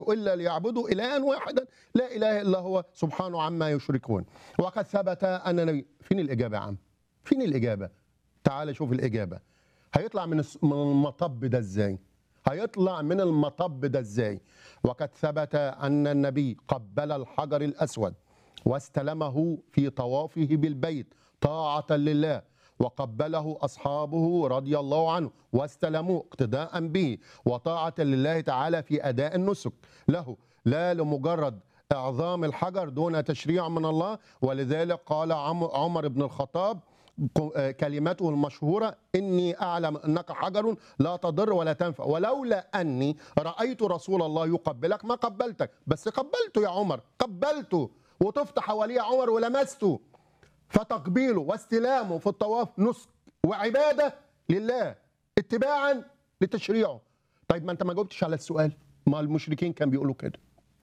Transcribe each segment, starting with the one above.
الا ليعبدوا الها واحدا لا اله الا هو سبحانه عما يشركون وقد ثبت ان نبي فين الاجابه يا عم فين الاجابه تعال شوف الاجابه هيطلع من الس- من المطب ده ازاي هيطلع من المطب ده ازاي وقد ثبت ان النبي قبل الحجر الاسود واستلمه في طوافه بالبيت طاعه لله وقبله اصحابه رضي الله عنه واستلموه اقتداء به وطاعه لله تعالى في اداء النسك له لا لمجرد اعظام الحجر دون تشريع من الله ولذلك قال عم- عمر بن الخطاب ق- كلمته المشهورة إني أعلم أنك حجر لا تضر ولا تنفع ولولا أني رأيت رسول الله يقبلك ما قبلتك بس قبلته يا عمر قبلته وطفت حواليه عمر ولمسته فتقبيله واستلامه في الطواف نسك وعبادة لله اتباعا لتشريعه طيب ما انت ما جاوبتش على السؤال ما المشركين كانوا بيقولوا كده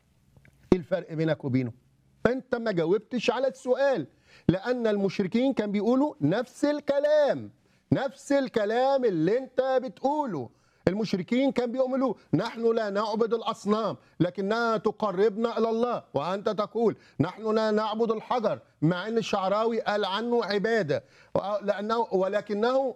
ايه الفرق بينك وبينه انت ما جاوبتش على السؤال لان المشركين كان بيقولوا نفس الكلام نفس الكلام اللي انت بتقوله المشركين كان بيقولوا نحن لا نعبد الاصنام لكنها تقربنا الى الله وانت تقول نحن لا نعبد الحجر مع ان الشعراوي قال عنه عباده لانه ولكنه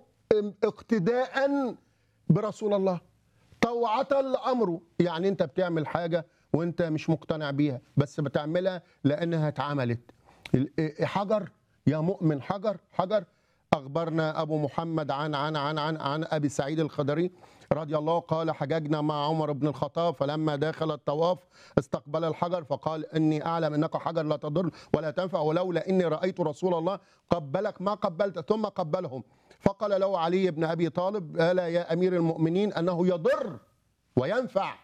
اقتداء برسول الله طوعة لأمره يعني أنت بتعمل حاجة وأنت مش مقتنع بيها بس بتعملها لأنها اتعملت ال- إيه- حجر يا مؤمن حجر حجر أخبرنا أبو محمد عن عن عن عن عن أبي سعيد الخدري رضي الله قال حججنا مع عمر بن الخطاب فلما دخل الطواف استقبل الحجر فقال إني أعلم أنك حجر لا تضر ولا تنفع ولولا إني رأيت رسول الله قبلك ما قبلت ثم قبلهم فقال له علي بن أبي طالب ألا يا أمير المؤمنين أنه يضر وينفع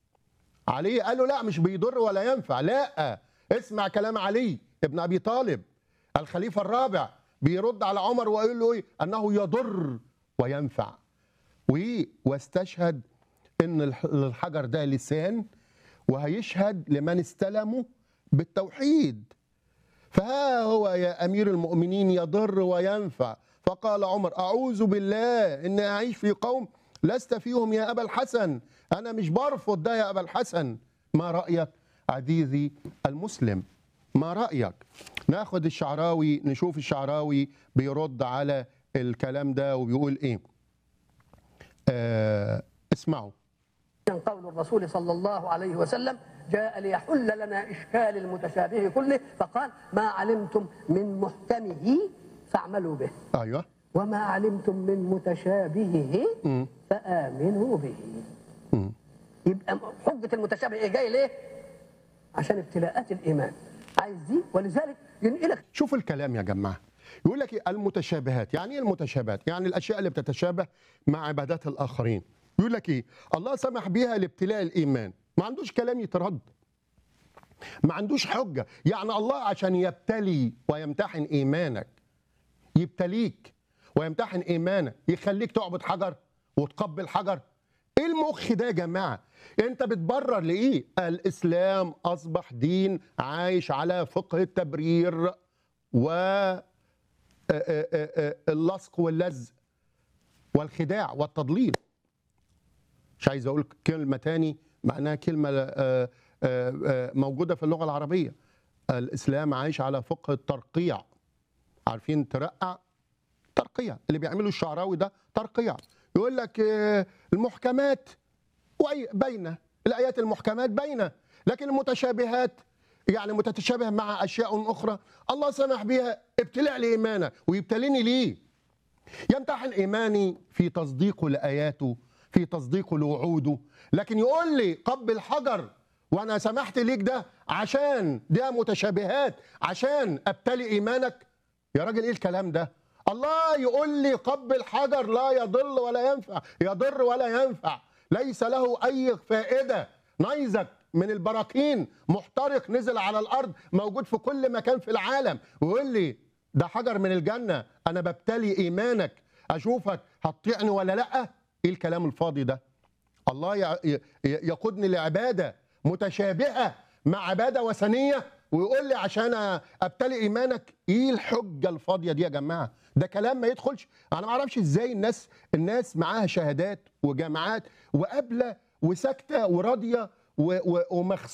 علي قال له لا مش بيضر ولا ينفع لا اسمع كلام علي ابن ابي طالب الخليفه الرابع بيرد على عمر ويقول له ايه انه يضر وينفع و- واستشهد ان الح- الحجر ده لسان وهيشهد لمن استلمه بالتوحيد فها هو يا امير المؤمنين يضر وينفع فقال عمر اعوذ بالله اني اعيش في قوم لست فيهم يا ابا الحسن انا مش برفض ده يا ابا الحسن ما رايك عزيزي المسلم ما رايك ناخد الشعراوي نشوف الشعراوي بيرد على الكلام ده وبيقول ايه آه اسمعوا كان قول الرسول صلى الله عليه وسلم جاء ليحل لنا إشكال المتشابه كله فقال ما علمتم من محكمه فاعملوا به ايوه وما علمتم من متشابهه مم. فآمنوا به مم. يبقى حجة المتشابه إيه جاي ليه؟ عشان ابتلاءات الإيمان عايز دي ولذلك ينقلك شوف الكلام يا جماعه يقول لك إيه؟ المتشابهات يعني ايه المتشابهات يعني الاشياء اللي بتتشابه مع عبادات الاخرين يقول لك ايه الله سمح بيها لابتلاء الايمان ما عندوش كلام يترد ما عندوش حجه يعني الله عشان يبتلي ويمتحن ايمانك يبتليك ويمتحن ايمانك يخليك تعبد حجر وتقبل حجر ايه المخ ده يا جماعه انت بتبرر لايه الاسلام اصبح دين عايش على فقه التبرير و آه، آه، آه، آه، اللصق واللزق والخداع والتضليل مش عايز اقول كلمه تاني معناها كلمه آه، آه، آه، موجوده في اللغه العربيه الاسلام عايش على فقه الترقيع عارفين ترقع ترقيع اللي بيعمله الشعراوي ده ترقيع يقول لك آه، المحكمات وأي- باينه الايات المحكمات باينه لكن المتشابهات يعني متتشابه مع اشياء اخرى الله سمح بها ابتلاء لايمانه ويبتليني ليه يمتحن ايماني في تصديقه لاياته في تصديقه لوعوده لكن يقول لي قبل حجر وانا سمحت ليك ده عشان ده متشابهات عشان ابتلي ايمانك يا راجل ايه الكلام ده الله يقول لي قبل حجر لا يضل ولا ينفع يضر ولا ينفع ليس له اي فائده نيزك من البراكين محترق نزل على الارض موجود في كل مكان في العالم ويقول لي ده حجر من الجنه انا ببتلي ايمانك اشوفك هتطيعني ولا لا ايه الكلام الفاضي ده الله يع- ي- ي- يقودني لعباده متشابهه مع عباده وثنيه ويقول لي عشان ابتلي ايمانك ايه الحجه الفاضيه دي يا جماعه ده كلام ما يدخلش انا ما اعرفش ازاي الناس الناس معاها شهادات وجامعات وقابله وساكته وراضيه و- و- ومغسول